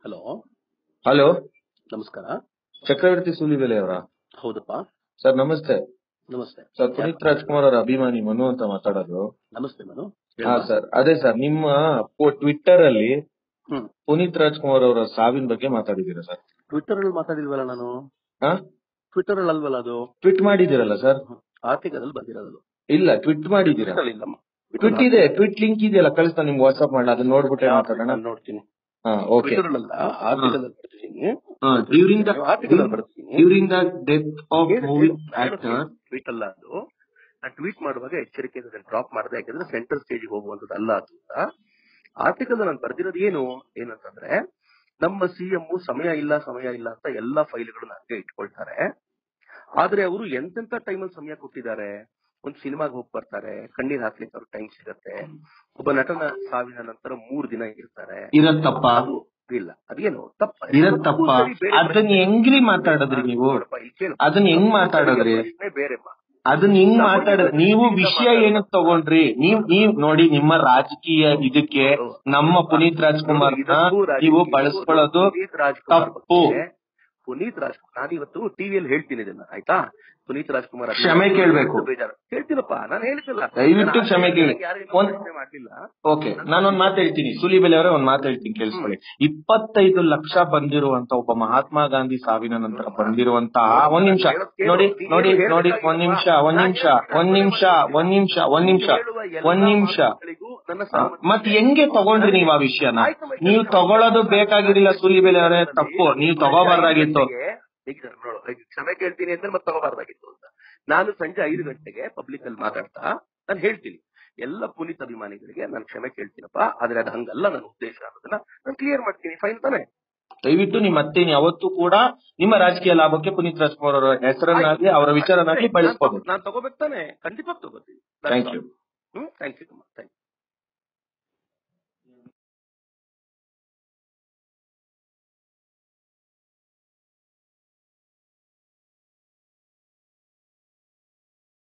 Hello hello ನಮಸ್ಕಾರ ಚಕ್ರವರ್ತಿ ಸೂಲಿಬೆಲೆ ಅವರ ಹೌದಪ್ಪ ಸರ್ ನಮಸ್ತೆ ನಮಸ್ತೆ ಸರ್ ಪುನೀತ್ ರಾಜ್ಕುಮಾರ್ ಅವರ ಅಭಿಮಾನಿ ಮನು ಅಂತ ಮಾತಾಡೋದು ನಮಸ್ತೆ ಮನು ಹಾ ಸರ್ ಅದೇ ಸರ್ ನಿಮ್ಮ ಟ್ವಿಟ್ಟರ್ ಅಲ್ಲಿ ಹ್ಮ್ ಪುನೀತ್ ರಾಜ್ಕುಮಾರ್ ಅವರ ಸಾವಿನ ಬಗ್ಗೆ ಮಾತಾಡಿದ್ದೀರಾ ಸರ್ ಟ್ವಿಟರ್ ಅಲ್ಲಿ ಮಾತಾಡಿಲ್ವಲ್ಲ ನಾನು ಹಾ ಟ್ವಿಟರ್ ಅಲ್ಲಿ ಅಲ್ವಲ್ಲ ಅದು ಟ್ವೀಟ್ ಮಾಡಿದ್ದೀರಲ್ಲ ಸರ್ ಆರ್ಟಿಕಲ್ ಬಂದಿರೋದು ಇಲ್ಲ ಟ್ವೀಟ್ ಮಾಡಿದ್ದೀರಾ Twitter ಅಲ್ಲಿ ಇಲ್ಲಮ್ಮ ಟ್ವಿಟ್ ಇದೆ ಟ್ವೀಟ್ ಲಿಂಕ್ ಇದೆಯಲ್ಲ ಕಳಿಸ್ತಾ ನಿಮ್ಗೆ ವಾಟ್ಸ್ಆಪ್ ಮಾಡಲ ಅದನ್ನ ನೋಡ್ಬಿಟ್ಟೆ ಮಾತಾಡೋಣ ನಾನು ನೋಡ್ತೀನಿ ಹಾ ಓಕೆ ಟ್ವಿಟರ್ ಅಲ್ಲ ಆರ್ಟಿಕಲ್ ಅಲ್ಲಿ ಬರ್ತೀನಿ ಡ್ಯೂರಿಂಗ್ ದ ಆರ್ಟಿಕಲ್ ಅಲ್ಲಿ ಬರ್ತೀನಿ during the death of movie actor tweet ಅಲ್ಲ ಅದು ನಾನು ಟ್ವೀಟ್ ಮಾಡುವಾಗ ಎಚ್ಚರಿಕೆಯಿಂದ ಡ್ರಾಪ್ ಮಾಡಿದೆ ಯಾಕಂದ್ರೆ ಸೆಂಟರ್ ಸ್ಟೇಜ್ ಹೋಗುವಂತದ್ದು ಅಲ್ಲ ಅದು ಅಂತ ಆರ್ಟಿಕಲ್ ನಾನು ಬರ್ದಿರೋದು ಏನು ಏನಂತಂದ್ರೆ ನಮ್ಮ ಸಿಎಂ ಸಮಯ ಇಲ್ಲ ಸಮಯ ಇಲ್ಲ ಅಂತ ಎಲ್ಲಾ ಫೈಲ್ಗಳನ್ನ ಹಂಗೆ ಇಟ್ಕೊಳ್ತಾರೆ ಆದ್ರೆ ಅವರು ಎಂತೆಂತ ಟೈಮಲ್ಲಿ ಸಮಯ ಕೊಟ್ಟಿದ್ದಾರೆ ಒಂದು ಸಿನಿಮಾಗೆ ಹೋಗಿ ಬರ್ತಾರೆ ಕಣ್ಣೀರ್ ಹಾಕ್ಲಿಕ್ಕೆ ಅವ್ರ ಟೈಮ್ ಸಿಗತ್ತೆ ಒಬ್ಬ ನಟನ ಸಾವಿನ ನಂತರ ಮೂರ್ ದಿನ ಇರ್ತಾರೆ ಇರೋದ್ ತಪ್ಪ ಅದು ಇಲ್ಲ ಅದೇನು ತಪ್ಪ ಇರೋದ್ ತಪ್ಪ ಅದನ್ನ ಹೆಂಗ್ರಿ ಮಾತಾಡದ್ರಿ ನೀವು ನೋಡಪ್ಪ, ಇಲ್ಲಿ ಕೇಳು. ಅದನ್ನ ಹೆಂಗ್ ಮಾತಾಡದ್ರಿ ಪ್ರಶ್ನೆ ಬೇರೆಮ್ಮ ಅದನ್ನ ಹೆಂಗ್ ಮಾತಾಡದ್ ನೀವು ವಿಷಯ ಏನಕ್ ತಗೊಂಡ್ರಿ ನೀವ್ ನೀವ್ ನೋಡಿ ನಿಮ್ಮ ರಾಜಕೀಯ ಇದಕ್ಕೆ ನಮ್ಮ ಪುನೀತ್ ರಾಜ್ಕುಮಾರ್ನ ನೀವು ಬಳಸ್ಕೊಳ್ಳೋದು ಪುನೀತ್ ರಾಜ್ಕುಮಾರ್ ತಪ್ಪು ಬಗ್ಗೆ ಪುನೀತ್ ರಾಜ್ಕುಮಾರ್ ನಾನಿವತ್ತು ಟಿವಿಯಲ್ಲಿ ಹೇಳ್ತೀನಿ ಇದನ್ನ ಆಯ್ತಾ ಪುನೀತ್ ರಾಜ್ಕುಮಾರ್ ಅಭಿನಯ ಕ್ಷಮೆ ಕೇಳ್ಬೇಕು. ಬೇಜಾರು ಹೇಳ್ತೀನಪ್ಪ ನಾನು ಹೇಳ್ತಿಲ್ಲ ದಯವಿಟ್ಟು ಕ್ಷಮೆ ಕೇಳಿ. ಯಾರೇನು ಒಂದ್- ಪ್ರಶ್ನೆ ಮಾಡ್ಲಿಲ್ಲ ಓಕೆ ನಾನೊಂದ್ ಮಾತು ಹೇಳ್ತೀನಿ ಸುಲಿಬೆಲೆ ಅವರೇ ಒಂದ್ ಮಾತು ಹೇಳ್ತೀನಿ ಕೇಳಿಸ್ಕೊಳ್ಳಿ ಇಪ್ಪತ್ತೈದು ಲಕ್ಷ ಬಂದಿರುವಂತ ಒಬ್ಬ ಮಹಾತ್ಮ ಗಾಂಧಿ ಸಾವಿನ ನಂತರ ಬಂದಿರುವಂತಹ ಒಂದ್ ನಿಮಿಷ ನೋಡಿ ನೋಡಿ ನೋಡಿ ಒಂದ್ ನಿಮಿಷ ಒಂದ್ ನಿಮಿಷ ಒಂದ್ ನಿಮಿಷ ಒಂದ್ ನಿಮಿಷ ಒಂದ್ ನಿಮಿಷ ಹೇಳುವ ಎಲ್ಲಾ ಒಂದ್ ನಿಮಿಷ ಮಾತುಗಳಿಗೂ ನನ್ನ ಸಹಮತಿ ಮತ್ ಹೆಂಗೆ ತಗೊಂಡ್ರಿ ನೀವ್ ಆ ವಿಷಯನ ನೀವು ತಗೊಳ್ಳೋದು ಬೇಕಾಗಿರ್ಲಿಲ್ಲ ಸುಲಿಬೆಲೆ ಅವರೇ ತಪ್ಪು ನೀವು ತಗೋಬಾರ್ದಾಗಿತ್ತು ಈಗ ನೋಡು, ಈಗ ಕ್ಷಮೆ ಕೇಳ್ತೀನಿ ಅಂದ್ರೆ ಮತ್ತೆ ತಗೋಬಾರ್ದಾಗಿತ್ತು ಅಂತ ನಾನು ಸಂಜೆ ಐದು ಗಂಟೆಗೆ ಪಬ್ಲಿಕ್ ಅಲ್ಲಿ ಮಾತಾಡ್ತಾ ನಾನು ಹೇಳ್ತೀನಿ ಎಲ್ಲ ಪೊಲೀಸ್ ಅಭಿಮಾನಿಗಳಿಗೆ ನಾನು ಕ್ಷಮೆ ಕೇಳ್ತೀನಪ್ಪ ಆದ್ರೆ ಅದು ಹಂಗಲ್ಲ ನನ್ನ ಉದ್ದೇಶ ಅನ್ನೋದನ್ನ ನಾನು ಕ್ಲಿಯರ್ ಮಾಡ್ತೀನಿ ಫೈನ್ ತಾನೆ ದಯವಿಟ್ಟು ನಿಮ್ಮ ಮತ್ತೆ ಯಾವತ್ತೂ ಕೂಡ ನಿಮ್ಮ ರಾಜಕೀಯ ಲಾಭಕ್ಕೆ ಪುನೀತ್ ರಾಜ್ಕುಮಾರ್ ಅವರ ಹೆಸರನ್ನಾಗ್ಲಿ ಅವರ ವಿಚಾರನಾಗ್ಲಿ ಬಳಸ್ಕೋಬೇಕು ನಾನು ತಗೋಬೇಕು ತಾನೆ ಖಂಡಿತ ತಗೋತೀನಿ thank you hmm thank you thank you